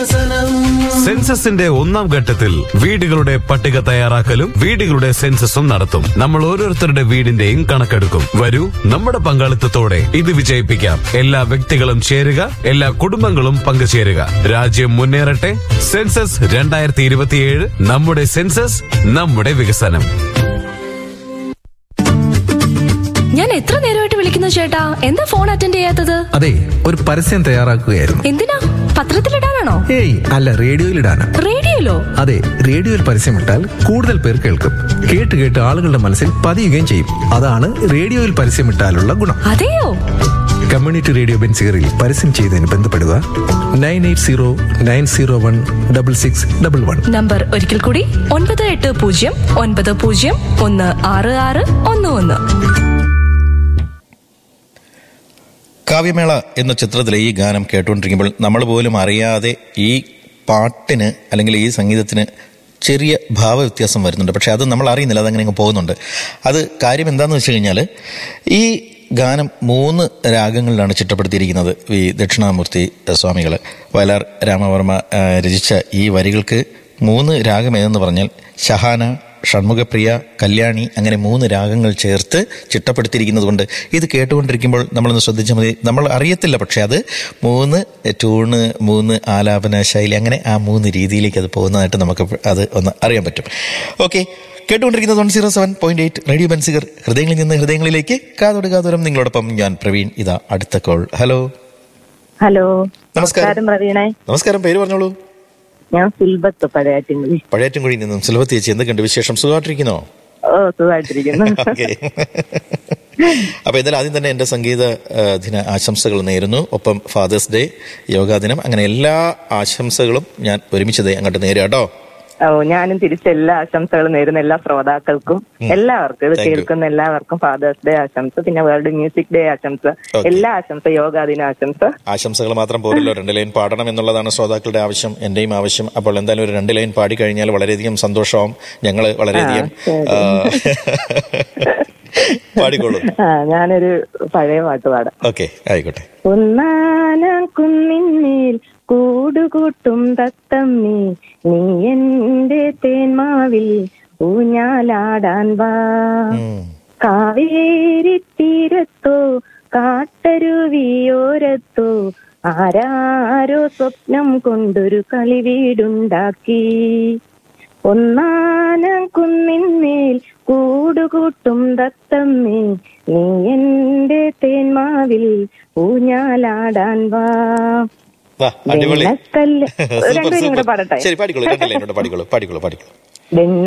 വികസനം സെൻസസിന്റെ ഒന്നാം ഘട്ടത്തിൽ വീടുകളുടെ പട്ടിക തയ്യാറാക്കലും വീടുകളുടെ സെൻസസും നടത്തും നമ്മൾ ഓരോരുത്തരുടെ വീടിന്റെയും കണക്കെടുക്കും വരൂ നമ്മുടെ പങ്കാളിത്തത്തോടെ ഇത് വിജയിപ്പിക്കാം എല്ലാ വ്യക്തികളും ചേരുക എല്ലാ കുടുംബങ്ങളും പങ്കുചേരുക രാജ്യം മുന്നേറട്ടെ സെൻസസ് രണ്ടായിരത്തി ഇരുപത്തിയേഴ് നമ്മുടെ സെൻസസ് നമ്മുടെ വികസനം ഞാൻ എത്ര നേരമായിട്ട് വിളിക്കുന്നു ചേട്ടാ എന്താ ഫോൺ അറ്റൻഡ് ചെയ്യാത്തത് അതെ ഒരു പരസ്യം തയ്യാറാക്കുകയായിരുന്നു എന്തിനാ പത്രത്തിലിടാനാണോ ഏയ് അല്ല റേഡിയോയിലിടാന് റേഡിയോയിലോ അതെ റേഡിയോയിൽ പരസ്യമിട്ടാൽ കൂടുതൽ പേർ കേൾക്കും കേട്ട് കേട്ട് ആളുകളുടെ മനസ്സിൽ പതിയുകയും ചെയ്യും അതാണ് റേഡിയോയിൽ പരസ്യമിട്ടാലുള്ള ഗുണം അതെയോ കമ്മ്യൂണിറ്റി റേഡിയോ ബെൻസിയറിൽ പരസ്യം ചെയ്തതിന് ബന്ധപ്പെടുക nine eight zero nine zero one double six double one number ഒരിക്കൽ കൂടി ഒൻപത് എട്ട് പൂജ്യം ഒൻപത് പൂജ്യം ഒന്ന് ആറ് ആറ് ഒന്ന് ഒന്ന് കാവ്യമേള എന്ന ചിത്രത്തിലെ ഈ ഗാനം കേട്ടുകൊണ്ടിരിക്കുമ്പോൾ നമ്മൾ പോലും അറിയാതെ ഈ പാട്ടിന് അല്ലെങ്കിൽ ഈ സംഗീതത്തിന് ചെറിയ ഭാവവ്യത്യാസം വരുന്നുണ്ട് പക്ഷെ അത് നമ്മൾ അറിയുന്നില്ല അതങ്ങനെ അങ്ങ് പോകുന്നുണ്ട് അത് കാര്യം എന്താണെന്ന് വെച്ച് കഴിഞ്ഞാൽ ഈ ഗാനം മൂന്ന് രാഗങ്ങളിലാണ് ചിട്ടപ്പെടുത്തിയിരിക്കുന്നത് ഈ ദക്ഷിണാമൂർത്തി സ്വാമികൾ വയലാർ രാമവർമ്മ ആ, രചിച്ച ഈ വരികൾക്ക് മൂന്ന് രാഗം ഏതെന്ന് പറഞ്ഞാൽ ഷഹാന ഷൺമുഖപ്രിയ കല്യാണി അങ്ങനെ മൂന്ന് രാഗങ്ങൾ ചേർത്ത് ചിട്ടപ്പെടുത്തിയിരിക്കുന്നത് കൊണ്ട് ഇത് കേട്ടുകൊണ്ടിരിക്കുമ്പോൾ നമ്മളൊന്ന് ശ്രദ്ധിച്ചാൽ മതി നമ്മൾ അറിയത്തില്ല പക്ഷെ അത് മൂന്ന് ട്യൂണ് മൂന്ന് ആലാപന ശൈലി അങ്ങനെ ആ മൂന്ന് രീതിയിലേക്ക് അത് പോകുന്നതായിട്ട് നമുക്ക് അത് ഒന്ന് അറിയാൻ പറ്റും ഓക്കെ കേട്ടുകൊണ്ടിരിക്കുന്നത് one zero seven point eight radio Benziger ഹൃദയങ്ങളിൽ നിന്ന് ഹൃദയങ്ങളിലേക്ക് കാതോട് കാതോരം നിങ്ങളോടൊപ്പം ഞാൻ പ്രവീൺ ഇതാ അടുത്ത കോൾ ഹലോ ഹലോ നമസ്കാരം. പ്രവീണേ നമസ്കാരം പേര് പറഞ്ഞോളൂ ഞാൻ സുൽബത്ത് പഴയാറ്റിൻകുടി പഴയാറ്റൻകുഴിയിൽ നിന്നും സുലഭത്തി ചേച്ചി എന്തൊക്കെയുണ്ട് വിശേഷം സുഖമായിട്ടിരിക്കുന്നോ ഓ സുഖമായിട്ടിരിക്കുന്നു ഓക്കെ അപ്പൊ എന്തായാലും ആദ്യം തന്നെ എന്റെ സംഗീത ആ, ദിന ആശംസകൾ നേരുന്നു ഒപ്പം ഫാദേഴ്സ് ഡേ യോഗാ ദിനം അങ്ങനെ എല്ലാ ആശംസകളും ഞാൻ ഒരുമിച്ചത് അങ്ങോട്ട് നേരാം കേട്ടോ ഓ ഞാനും തിരിച്ച് എല്ലാ ആശംസകളും നേരുന്നു എല്ലാ ശ്രോതാക്കൾക്കും എല്ലാവർക്കും ഇത് Thank you. കേൾക്കുന്ന എല്ലാവർക്കും ഫാദേഴ്സ് ഡേ ആശംസ പിന്നെ വേൾഡ് മ്യൂസിക് ഡേ ആശംസ Okay. എല്ലാ ആശംസ യോഗാ ദിന ആശംസ ആശംസകൾ മാത്രം പോരല്ലോ രണ്ട് ലൈൻ പാടണം എന്നുള്ളതാണ് ശ്രോതാക്കളുടെ ആവശ്യം എന്റെയും ആവശ്യം അപ്പോൾ എന്തായാലും ഒരു രണ്ട് ലൈൻ പാടി കഴിഞ്ഞാൽ വളരെയധികം സന്തോഷമാവും ഞങ്ങള് വളരെയധികം ആ, പാടിക്കോളൂ ആ ഞാനൊരു പഴയ പാട്ട് പാടാം ഓക്കെ ആയിക്കോട്ടെ ഒന്നാനാം കുന്നിന്മേൽ കൂടുകൂട്ടും തത്തമ്മേ നീ എന്റെ തേന്മാവിൽ ഊഞ്ഞാലാടാൻ വാ ഉം. കാവേരി തീരത്തോ കാട്ടരുവിയോരത്തോ ആരാരോ സ്വപ്നം കൊണ്ടൊരു കളിവീടുണ്ടാക്കി ഒന്നാനം കുന്നിന്മേൽ കൂടുകൂട്ടും ദത്തമ്മേ നീ എന്റെ തേന്മാവിൽ ഊഞ്ഞാലാടാൻ വാ വാ അടിപൊളി വെണ്ണക്കല്ല് സൂപ്പർ രണ്ടുപേരും കൂടെ സൂപ്പർ പാടട്ടെ ശരി പാടിക്കോളൂ രണ്ട് ലൈനോട് പാടിക്കോളൂ പാടിക്കോളൂ പാടിക്കോളൂ വെണ്ണ